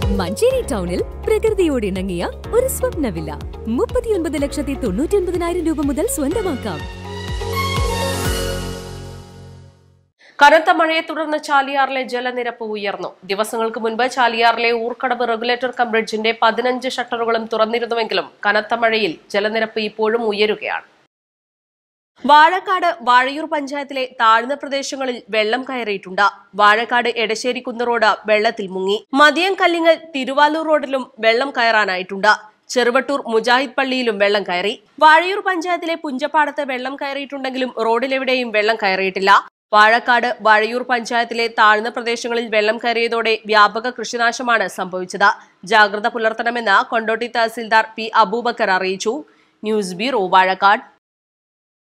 മഞ്ചേരി ടൗണിൽ പ്രകൃതിയോട് ഇണങ്ങിയ ഒരു സ്വപ്ന വില്ല മുപ്പത്തിയൊൻപത് ലക്ഷത്തി തൊണ്ണൂറ്റി ഒൻപതിനായിരം രൂപ മുതൽ സ്വന്തമാക്കാം കനത്ത മഴയെ തുടർന്ന് ചാലിയാറിലെ ജലനിരപ്പ് ഉയർന്നു ദിവസങ്ങൾക്ക് മുൻപ് ചാലിയാറിലെ ഊർക്കടവ് റെഗുലേറ്റർ കം ബ്രിഡ്ജിന്റെ പതിനഞ്ച് ഷട്ടറുകളും തുറന്നിരുന്നുവെങ്കിലും കനത്ത മഴയിൽ ജലനിരപ്പ് ഇപ്പോഴും ഉയരുകയാണ് വാഴക്കാട് വാഴയൂർ പഞ്ചായത്തിലെ താഴ്ന്ന പ്രദേശങ്ങളിൽ വെള്ളം കയറിയിട്ടുണ്ട് വാഴക്കാട് എടശ്ശേരി കുന്ന് റോഡ് വെള്ളത്തിൽ മുങ്ങി മതിയം കല്ലിങ്ങൽ തിരുവാലൂർ റോഡിലും വെള്ളം കയറാനായിട്ടുണ്ട് ചെറുവട്ടൂർ മുജാഹിദ് പള്ളിയിലും വെള്ളം കയറി വാഴയൂർ പഞ്ചായത്തിലെ പുഞ്ചപ്പാടത്ത് വെള്ളം കയറിയിട്ടുണ്ടെങ്കിലും റോഡിലെവിടെയും വെള്ളം കയറിയിട്ടില്ല വാഴക്കാട് വാഴയൂർ പഞ്ചായത്തിലെ താഴ്ന്ന പ്രദേശങ്ങളിൽ വെള്ളം കയറിയതോടെ വ്യാപക കൃഷിനാശമാണ് സംഭവിച്ചത് ജാഗ്രത പുലർത്തണമെന്ന് കൊണ്ടോട്ടി തഹസിൽദാർ പി അബൂബക്കർ അറിയിച്ചു ന്യൂസ് ബ്യൂറോ വാഴക്കാട്